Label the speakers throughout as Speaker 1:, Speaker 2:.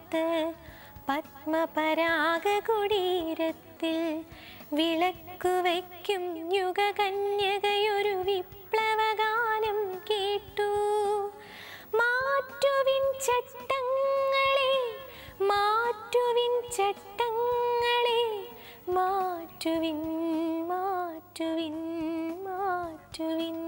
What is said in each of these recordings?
Speaker 1: തീരത്ത് പത്മപരാഗ കുടീരത്തിൽ വിളക്കു വയ്ക്കും യുഗകന്യകയൊരു വിപ്ലവഗാനം കേട്ടു മാറ്റുവിൻ ചട്ടങ്ങളെ മാറ്റുവിൻ ചട്ടങ്ങളെ മാറ്റുവിൻ മാറ്റുവിൻ മാറ്റുവിൻ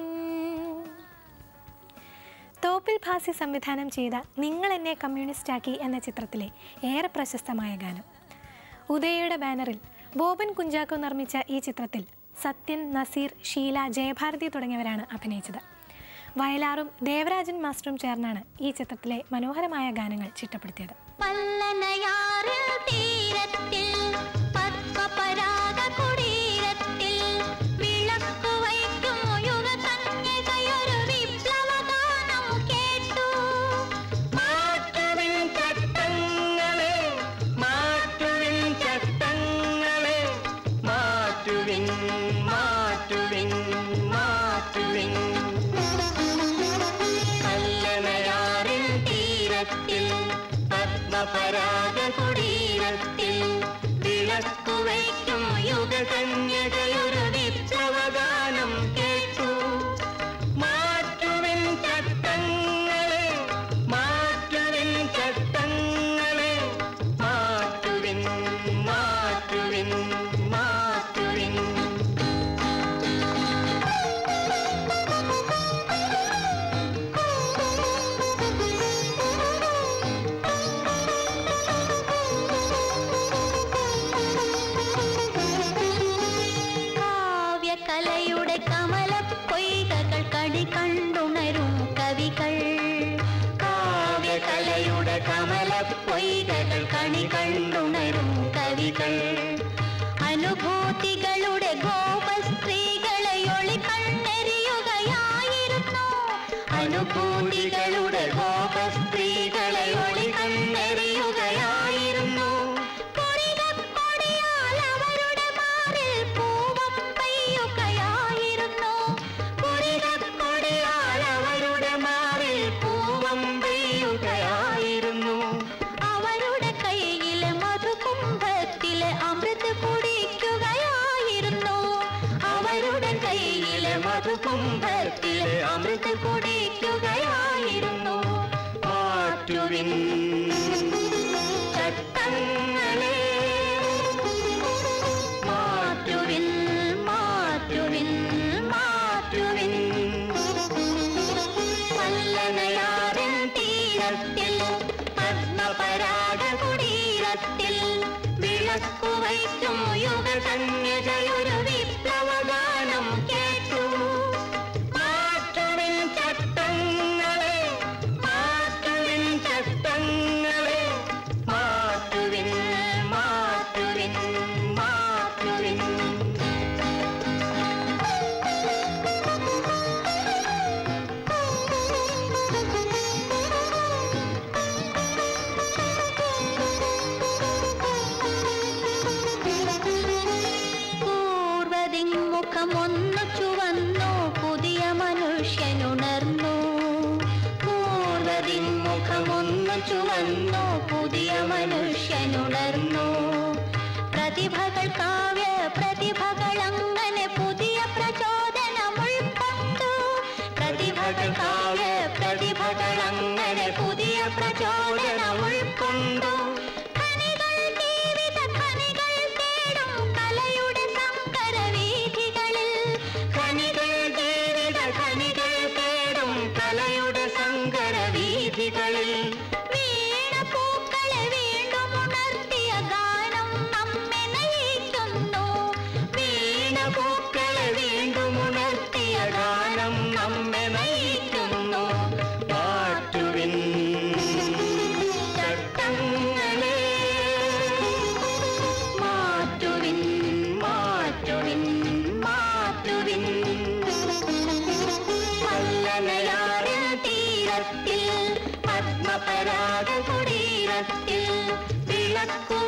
Speaker 1: തോപ്പിൽ ഭാസി സംവിധാനം ചെയ്ത നിങ്ങൾ എന്നെ കമ്മ്യൂണിസ്റ്റാക്കി എന്ന ചിത്രത്തിലെ ഏറെ പ്രശസ്തമായ ഗാനം ഉദയയുടെ ബാനറിൽ ബോബൻ കുഞ്ചാക്കോ നിർമ്മിച്ച ഈ ചിത്രത്തിൽ സത്യൻ നസീർ ഷീല ജയഭാരതി തുടങ്ങിയവരാണ് അഭിനയിച്ചത് വയലാറും ദേവരാജൻ മാസ്റ്ററും ചേർന്നാണ് ഈ ചിത്രത്തിലെ മനോഹരമായ ഗാനങ്ങൾ ചിട്ടപ്പെടുത്തിയത്
Speaker 2: പല്ലനയാറിൽ തീരത്തിൽ പത്മപരാഗ കുടീരത്തിൽ വിളക്കു വയ്ക്കും യുഗകന്യകയൊരു വിപ്ലവഗാനം കേട്ടു
Speaker 3: മാറ്റുവിൻ ചട്ടങ്ങളെ മാറ്റുവിൻ ചട്ടങ്ങളെ മാറ്റുവിൻ മാറ്റുവിൻ മാറ്റുവിൻ കല്ലനയാറിൻ തീരത്തിൽ പത്മപരാഗ കുടീരത്തിൽ വിളക്കു വയ്ക്കും യുഗകന്യകയൊരു വിപ്ലവഗാനം കേട്ടു മാറ്റുവിൻ ചട്ടങ്ങളെ മാറ്റുവിൻ ചട്ടങ്ങളെ മാറ്റുവിൻ മാറ്റുവിൻ മാറ്റുവിൻ
Speaker 2: കാവ്യകലയുടെ കമലപ്പൊയ്കകൾ കടി കണ്ടുണരും കവികൾ
Speaker 3: കാവ്യകലയുടെ കമലപ്പൊയ്കകൾ കണി കണ്ടുണരും കവികൾ
Speaker 2: അനുഭൂതികളുടെ ഗോപസ്ത്രീകളെ ഒളി കണ്ണെറിയുകയായിരുന്നു
Speaker 3: അനുഭൂതികളുടെ ഗോപസ്ത്രീകളെ ഒളി കണ്ണെറിയുകയായിരുന്നു
Speaker 2: കൊടിയാൽ അവരുടെ മാറിൽ പൂവം പെയ്യുകയായിരുന്നു
Speaker 3: കൊടിയാൽ അവരുടെ മാറിൽ പൂവം പെയ്യുകയായിരുന്നു
Speaker 2: അവരുടെ കയ്യിലെ മധുകുംഭത്തിലെ അമൃത് കുടിക്കുകയായിരുന്നു
Speaker 3: അവരുടെ കയ്യിലെ മധുകുംഭത്തിലെ അമൃത് കുടിക്കുകയായിരുന്നു മാറ്റുവിൻ ചട്ടങ്ങളെ മാറ്റുവിൻ മാറ്റുവിൻ മാറ്റുവിൻ പല്ലനയാറിൻ തീരത്തിൽ പത്മപരാഗ കുടീരത്തിൽ വിളക്കു വയ്ക്കും യുഗകന്യകയൊരു വിപ്ലവഗാനം കേട്ടു മാറ്റുവിൻ ചട്ടങ്ങളെ മാറ്റുവിൻ ചട്ടങ്ങളെ മാറ്റുവിൻ മാറ്റുവിൻ മാറ്റുവിൻ
Speaker 2: പൂർവതിമുഖമൊന്നു ചുവന്നു പുതിയ മനുഷ്യനുണർന്നു പൂർവതിമുഖമൊന്നു ചുവന്നു പുതിയ മനുഷ്യനുണർന്നു പ്രതിഭകൾ കാവ്യ പ്രതിഭകൾ അങ്ങനെ പുതിയ പ്രചോദനം ഉൾക്കൊണ്ടു പ്രതിഭകൾ കാവ്യ പ്രതിഭകൾ അങ്ങനെ പുതിയ പ്രചോദനം ഉൾക്കൊണ്ടു ഖനികൾ ജീവിത ഖനികൾ തേടും കലയുടെ സങ്കര വീഥികളിൽ
Speaker 3: ഖനികൾ ജീവിത ഖനികൾ തേടും കലയുടെ സങ്കര വീഥികളിൽ
Speaker 2: വീണ പൂക്കളെ വീണ്ടും ഉണർത്തിയ ഗാനം നമ്മെ നയിക്കുന്നു
Speaker 3: വീണ പൂക്കളെ വീണ്ടും ഉണർത്തിയ ഗാനം നമ്മെ നയിക്കുന്നു മാറ്റുവിൻ ചട്ടങ്ങളെ മാറ്റുവിൻ മാറ്റുവിൻ മാറ്റുവിൻ പല്ലനയാറിൻ തീരത്തിൽ പത്മപരാഗ കുടീരത്തിൽ വിളക്കു